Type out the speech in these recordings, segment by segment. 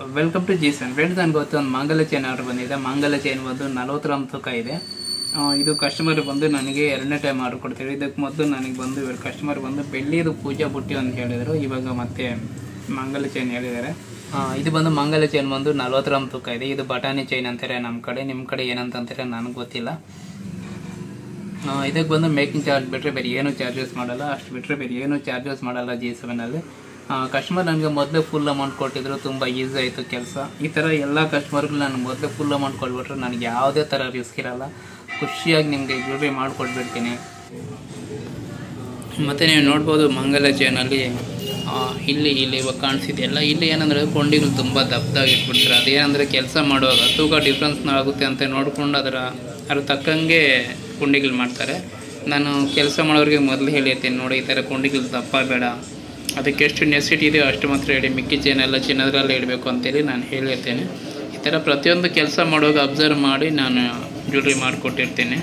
Welcome to ಜೀಸನ್ friends ನನಗೆ ಗೊತ್ತು ಒಂದು ಮಾಂಗಲ್ಯ ಚೈನ್ ಆರ್ಡರ್ ಬಂದಿದೆ ಮಾಂಗಲ್ಯ ಚೈನ್ ಬಂದು ನಲವತ್ತು ಗ್ರಾಮ್ ತೂಕ ಇದೆ ಆ, ಇದು ಕಸ್ಟಮರ್ ಬಂದು ನನಗೆ ಎರಡನೇ ಟೈಮ್ ಆರ್ಡರ್ ಕೊಡ್ತೀವಿ ಇದಕ್ಕೆ ಮೊದಲು ನನಗೆ ಬಂದು ಇವರು ಕಸ್ಟಮರ್ ಬಂದು ಬೆಳ್ಳಿದು ಪೂಜಾ ಬುಟ್ಟಿ ಅಂತ ಹೇಳಿದರು ಇವಾಗ ಮತ್ತೆ ಮಾಂಗಲ್ಯ ಚೈನ್ ಹೇಳಿದ್ದಾರೆ ಆ, ಇದು ಬಂದು ಮಾಂಗಲ್ಯ ಚೈನ್ ಬಂದು ನಲ್ವತ್ತು ಗ್ರಾಮ್ ತೂಕ ಇದೆ ಇದು ಬಟಾಣಿ ಚೈನ್ ಅಂತಾರೆ ನಮ್ಮ ಕಡೆ ನಿಮ್ಮ ಕಡೆ ಏನಂತ ಅಂತಾರೆ ನನಗೆ ಗೊತ್ತಿಲ್ಲ ಆ, ಇದಕ್ಕೆ ಬಂದು ಮೇಕಿಂಗ್ ಚಾರ್ಜ್ ಬಿಟ್ಟರೆ ಬೇರೆ ಏನು ಚಾರ್ಜಸ್ ಮಾಡಲ್ಲ ಅಷ್ಟು ಬಿಟ್ಟರೆ ಬೇರೆ ಏನು ಚಾರ್ಜಸ್ ಮಾಡಲ್ಲ ಜಿ ಸೆವೆನಲ್ಲಿ ಕಸ್ಟಮರ್ ನನಗೆ ಮೊದಲೇ ಫುಲ್ ಅಮೌಂಟ್ ಕೊಟ್ಟಿದ್ರು ತುಂಬ ಈಸಿ ಆಯಿತು ಕೆಲಸ ಈ ಥರ ಎಲ್ಲ ಕಸ್ಟಮರ್ಗಳು ನಾನು ಮೊದಲೇ ಫುಲ್ ಅಮೌಂಟ್ ಕೊಟ್ಬಿಟ್ರೆ ನನಗೆ ಯಾವುದೇ ಥರ ರಿಸ್ಕ್ ಇರಲ್ಲ ಖುಷಿಯಾಗಿ ನಿಮಗೆ ಜ್ಯುವೆಲ್ರಿ ಮಾಡಿಕೊಟ್ಬಿಡ್ತೀನಿ ಮತ್ತು ನೀವು ನೋಡ್ಬೋದು ಮಂಗಲ ಚೈನಲ್ಲಿ ಇಲ್ಲಿ ಇಲ್ಲಿ ಇವಾಗ ಕಾಣಿಸಿದೆಯಲ್ಲ ಇಲ್ಲಿ ಏನಂದರೆ ಕೊಂಡಿಗಳು ತುಂಬ ದಪ್ಪದಾಗಿ ಇಟ್ಬಿಡ್ತಾರೆ ಅದೇನಂದರೆ ಕೆಲಸ ಮಾಡುವಾಗ ತೂಕ ಡಿಫ್ರೆನ್ಸ್ ಆಗುತ್ತೆ ಅಂತ ನೋಡ್ಕೊಂಡು ಅದರ ಅದ್ರ ತಕ್ಕಂಗೆ ಕುಂಡಿಗಳು ಮಾಡ್ತಾರೆ ನಾನು ಕೆಲಸ ಮಾಡೋರಿಗೆ ಮೊದಲು ಹೇಳಿರ್ತೀನಿ ನೋಡಿ ಈ ಥರ ಕುಂಡಿಗಳು ದಪ್ಪ ಬೇಡ ಅದಕ್ಕೆ ಎಷ್ಟು ನೆಸಿಟಿ ಇದೆಯೋ ಅಷ್ಟು ಮಾತ್ರ ಹೇಳಿ ಮಿಕ್ಕಿ ಚೈನೆಲ್ಲ ಚಿನ್ನದ್ರಲ್ಲೇ ಇಡಬೇಕು ಅಂತೇಳಿ ನಾನು ಹೇಳಿರ್ತೇನೆ ಈ ಥರ ಪ್ರತಿಯೊಂದು ಕೆಲಸ ಮಾಡುವಾಗ ಅಬ್ಸರ್ವ್ ಮಾಡಿ ನಾನು ಜ್ಯುವೆಲ್ರಿ ಮಾಡಿಕೊಟ್ಟಿರ್ತೀನಿ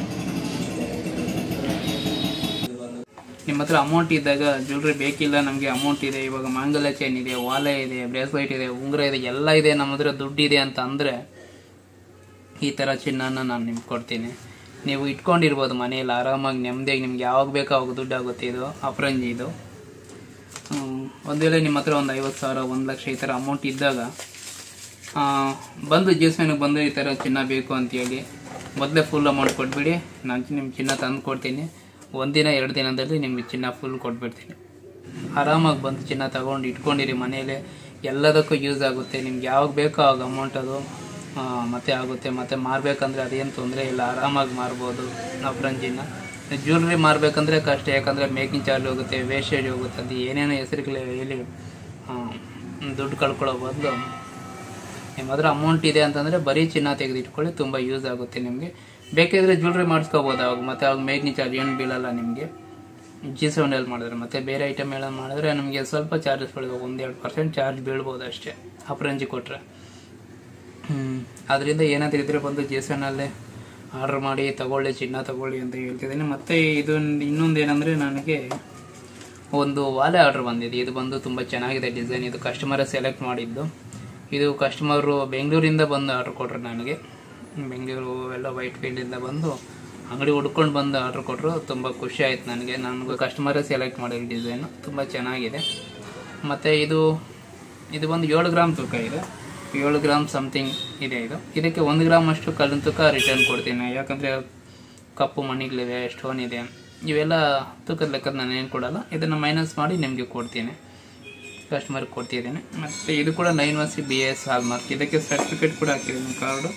ನಿಮ್ಮ ಹತ್ರ ಅಮೌಂಟ್ ಇದ್ದಾಗ ಜ್ಯುವೆಲ್ರಿ ಬೇಕಿಲ್ಲ ನಮಗೆ ಅಮೌಂಟ್ ಇದೆ ಇವಾಗ ಮಾಂಗಲ್ಯ ಚೈನ್ ಇದೆ ವಾಲೆ ಇದೆ ಬ್ರೇಸ್ಲೈಟ್ ಇದೆ ಉಂಗುರ ಇದೆ ಎಲ್ಲ ಇದೆ ನಮ್ಮ ಹತ್ರ ದುಡ್ಡು ಇದೆ ಅಂತ ಅಂದರೆ ಈ ಥರ ಚಿನ್ನನ ನಾನು ನಿಮ್ಗೆ ಕೊಡ್ತೀನಿ ನೀವು ಇಟ್ಕೊಂಡಿರ್ಬೋದು ಮನೆಯಲ್ಲಿ ಆರಾಮಾಗಿ ನೆಮ್ಮದಿಯಾಗಿ ನಿಮ್ಗೆ ಯಾವಾಗ ಬೇಕೋ ಅವಾಗ ದುಡ್ಡು ಆಗುತ್ತೆ ಇದು ಅಪ್ರಂಜಿ ಇದು ಹ್ಮ್, ಒಂದು ವೇಳೆ ನಿಮ್ಮ ಹತ್ರ ಒಂದು ಐವತ್ತು ಸಾವಿರ ಒಂದು ಲಕ್ಷ ಈ ಥರ ಅಮೌಂಟ್ ಇದ್ದಾಗ ಆ, ಬಂದು ಜಿಸ್ಮೆನಿಗೆ ಬಂದು ಈ ಥರ ಚಿನ್ನ ಬೇಕು ಅಂತೇಳಿ ಮೊದಲೇ ಫುಲ್ ಅಮೌಂಟ್ ಕೊಟ್ಬಿಡಿ ನಾನು ನಿಮ್ಮ ಚಿನ್ನ ತಂದು ಕೊಡ್ತೀನಿ ಒಂದಿನ ಎರಡು ದಿನದಲ್ಲಿ ನಿಮಗೆ ಚಿನ್ನ ಫುಲ್ ಕೊಟ್ಬಿಡ್ತೀನಿ ಆರಾಮಾಗಿ ಬಂದು ಚಿನ್ನ ತಗೊಂಡು ಇಟ್ಕೊಂಡಿರಿ ಮನೇಲಿ ಎಲ್ಲದಕ್ಕೂ ಯೂಸ್ ಆಗುತ್ತೆ ನಿಮ್ಗೆ ಯಾವಾಗ ಬೇಕೋ ಆವಾಗ ಅಮೌಂಟ್ ಅದು ಆ, ಮತ್ತೆ ಆಗುತ್ತೆ ಮತ್ತೆ ಮಾರಬೇಕಂದ್ರೆ ಅದೇನು ತೊಂದರೆ ಇಲ್ಲ ಆರಾಮಾಗಿ ಮಾರ್ಬೋದು ಅಪ್ರಂಜಿನ ಜ್ಯುವೆಲ್ರಿ ಮಾರಬೇಕಂದ್ರೆ ಕಷ್ಟ ಯಾಕಂದರೆ ಮೇಕಿಂಗ್ ಚಾರ್ಜ್ ಹೋಗುತ್ತೆ ವೇಸ್ಟೇಜ್ ಹೋಗುತ್ತೆ ಅದು ಏನೇನೋ ಹೆಸರುಗಳು ಹೇಳಿ ಆ, ದುಡ್ಡು ಕಳ್ಕೊಳ್ಳೋ ಬದಲು ನಿಮ್ಮ ಹತ್ರ ಅಮೌಂಟ್ ಇದೆ ಅಂತಂದರೆ ಬರೀ ಚಿನ್ನ ತೆಗೆದಿಟ್ಕೊಳ್ಳಿ ತುಂಬ ಯೂಸ್ ಆಗುತ್ತೆ ನಿಮಗೆ ಬೇಕಿದ್ರೆ ಜ್ಯುವೆಲ್ರಿ ಮಾಡಿಸ್ಕೋಬೋದು ಅವಾಗ ಮತ್ತೆ ಅವಾಗ ಮೇಕಿಂಗ್ ಚಾರ್ಜ್ ಏನು ಬೀಳಲ್ಲ ನಿಮಗೆ ಜಿ ಸೆವೆನಲ್ಲಿ ಮಾಡಿದ್ರೆ ಮತ್ತೆ ಬೇರೆ ಐಟಮ್ ಎಲ್ಲ ಮಾಡಿದ್ರೆ ನಮಗೆ ಸ್ವಲ್ಪ ಚಾರ್ಜಸ್ ಬೀಳ್ಬೋದು ಒಂದೆರಡು ಪರ್ಸೆಂಟ್ ಚಾರ್ಜ್ ಬೀಳ್ಬೋದು ಅಷ್ಟೇ ಅಪ್ರಂಜಿ ಕೊಟ್ಟರೆ ಅದರಿಂದ ಏನಾದರೂ ಇದ್ರೆ ಬಂದು ಜಿ ಸೆವೆನಲ್ಲೇ ಆರ್ಡರ್ ಮಾಡಿ ತಗೊಳ್ಳಿ ಚಿನ್ನ ತಗೊಳ್ಳಿ ಅಂತ ಹೇಳ್ತಿದ್ದೀನಿ ಮತ್ತು ಇದು ಇನ್ನೊಂದು ಏನಂದರೆ ನನಗೆ ಒಂದು ವಾಲೆ ಆರ್ಡರ್ ಬಂದಿದೆ ಇದು ಬಂದು ತುಂಬ ಚೆನ್ನಾಗಿದೆ ಡಿಸೈನ್ ಇದು ಕಸ್ಟಮರೇ ಸೆಲೆಕ್ಟ್ ಮಾಡಿದ್ದು ಇದು ಕಸ್ಟಮರು ಬೆಂಗಳೂರಿಂದ ಬಂದು ಆರ್ಡರ್ ಕೊಟ್ಟರು ನನಗೆ ಬೆಂಗಳೂರು ಎಲ್ಲ ವೈಟ್ ಫೀಲ್ಡಿಂದ ಬಂದು ಅಂಗಡಿ ಹುಡ್ಕೊಂಡು ಬಂದು ಆರ್ಡರ್ ಕೊಟ್ಟರು ತುಂಬ ಖುಷಿ ಆಯ್ತು ನನಗೆ ನನಗೂ ಕಸ್ಟಮರೇ ಸೆಲೆಕ್ಟ್ ಮಾಡಿದ ಡಿಸೈನು ತುಂಬ ಚೆನ್ನಾಗಿದೆ ಮತ್ತು ಇದು ಇದು ಒಂದು ಏಳು ಗ್ರಾಮ್ ತೂಕ ಇದೆ ಏಳು ಗ್ರಾಮ್ ಸಮಥಿಂಗ್ ಇದೆ ಇದು ಇದಕ್ಕೆ ಒಂದು ಗ್ರಾಮ್ ಅಷ್ಟು ಕಲ್ಲಿನ ತೂಕ ರಿಟರ್ನ್ ಕೊಡ್ತೀನಿ ಯಾಕಂದರೆ ಕಪ್ಪು ಮಣಿಗಳಿವೆ ಸ್ಟೋನ್ ಇದೆ ಇವೆಲ್ಲ ತೂಕದ ಲೆಕ್ಕದ ನಾನು ಏನು ಕೊಡಲ್ಲ ಇದನ್ನು ಮೈನಸ್ ಮಾಡಿ ನಿಮಗೆ ಕೊಡ್ತೀನಿ ಕಸ್ಟಮರ್ಗೆ ಕೊಡ್ತಿದ್ದೀನಿ ಮತ್ತು ಇದು ಕೂಡ ನೈನ್ ಒನ್ ಸಿ ಬಿ ಎಸ್ ಹಾಲ್ಮಾರ್ಕ್ ಇದಕ್ಕೆ ಸರ್ಟಿಫಿಕೇಟ್ ಕೂಡ ಹಾಕಿದ್ದೀನಿ ಕಾರ್ಡು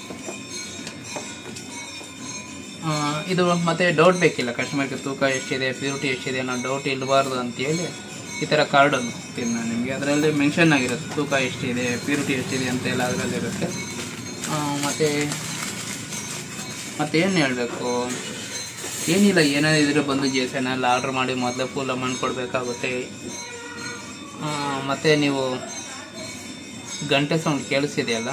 ಆ, ಇದು ಮತ್ತೆ ಡೌಟ್ ಬೇಕಿಲ್ಲ ಕಸ್ಟಮರ್ಗೆ ತೂಕ ಎಷ್ಟಿದೆ ಪ್ಯೂರಿಟಿ ಎಷ್ಟಿದೆ ಅನ್ನೋ ಡೌಟ್ ಇರಬಾರ್ದು ಅಂತೇಳಿ ಈ ಥರ ಕಾರ್ಡ್ ಹೋಗ್ತೀನಿ ನಾನು ನಿಮಗೆ ಅದರಲ್ಲಿ ಮೆನ್ಷನ್ ಆಗಿರುತ್ತೆ ತೂಕ ಎಷ್ಟಿದೆ ಪ್ಯೂರಿಟಿ ಎಷ್ಟಿದೆ ಅಂತೆಲ್ಲ ಅದರಲ್ಲಿರುತ್ತೆ ಮತ್ತು ಮತ್ತೇನು ಹೇಳಬೇಕು ಏನಿಲ್ಲ ಏನಾದಿದ್ರೆ ಬಂದು ಜಿ ಎಸ್ ಎನಲ್ಲಿ ಆರ್ಡ್ರ್ ಮಾಡಿ ಮೊದಲೇ ಫುಲ್ ಅಮೌಂಟ್ ಕೊಡಬೇಕಾಗುತ್ತೆ ಮತ್ತು ನೀವು ಗಂಟೆ ಸೌಂಡ್ ಕೇಳಿಸಿದೆಯಲ್ಲ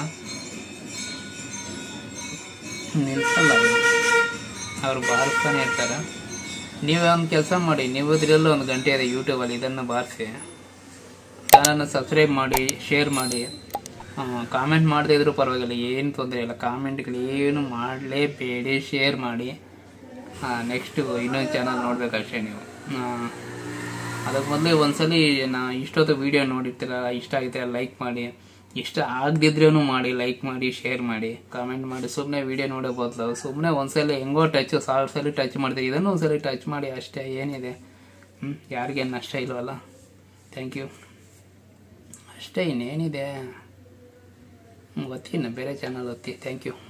ನಿಲ್ಸಲ್ಲ ಅದು. ಅವ್ರು ಬಾರಿಸ್ತಾನೆ ಇರ್ತಾರೆ ನೀವೇ ಒಂದು ಕೆಲಸ ಮಾಡಿ ನೀವು ಇದರಲ್ಲೂ ಒಂದು ಗಂಟೆ ಇದೆ ಯೂಟ್ಯೂಬಲ್ಲಿ ಇದನ್ನು ಬಾರಿಸಿ ಚಾನಲ್ನ ಸಬ್ಸ್ಕ್ರೈಬ್ ಮಾಡಿ ಶೇರ್ ಮಾಡಿ ಕಾಮೆಂಟ್ ಮಾಡದೇ ಇದ್ರೂ ಪರವಾಗಿಲ್ಲ ಏನು ತೊಂದರೆ ಇಲ್ಲ ಕಾಮೆಂಟ್ಗಳು ಏನು ಮಾಡಲೇಬೇಡಿ ಶೇರ್ ಮಾಡಿ ನೆಕ್ಸ್ಟು ಇನ್ನೊಂದು ಚಾನಲ್ ನೋಡ್ಬೇಕಷ್ಟೇ ನೀವು ಆ, ಅದಕ್ಕೆ ಮೊದಲೇ ಒಂದ್ಸಲಿ ನಾ ಇಷ್ಟೊತ್ತು ವೀಡಿಯೋ ನೋಡಿರ್ತೀರಲ್ಲ ಇಷ್ಟ ಆಗಿದ್ರೆ ಲೈಕ್ ಮಾಡಿ ಇಷ್ಟ ಆಗದಿದ್ರೂ ಮಾಡಿ ಲೈಕ್ ಮಾಡಿ ಶೇರ್ ಮಾಡಿ ಕಾಮೆಂಟ್ ಮಾಡಿ ಸುಮ್ಮನೆ ವೀಡಿಯೋ ನೋಡೋ ಬದಲು ಸುಮ್ಮನೆ ಒಂದ್ಸಲಿ ಹೆಂಗೋ ಟಚ್ ಸಾವಿರ ಸಲ ಟಚ್ ಮಾಡ್ತೀವಿ ಇದನ್ನು ಒಂದ್ಸಲಿ ಟಚ್ ಮಾಡಿ ಅಷ್ಟೇ ಏನಿದೆ ಹ್ಞೂ ಯಾರಿಗೇನು ನಷ್ಟ ಇಲ್ವಲ್ಲ ಥ್ಯಾಂಕ್ ಯು ಅಷ್ಟೇ ಇನ್ನೇನಿದೆ ಹ್ಞೂ ಒತ್ತಿ ಬೇರೆ ಚಾನಲ್ ಒತ್ತಿ ಥ್ಯಾಂಕ್ ಯು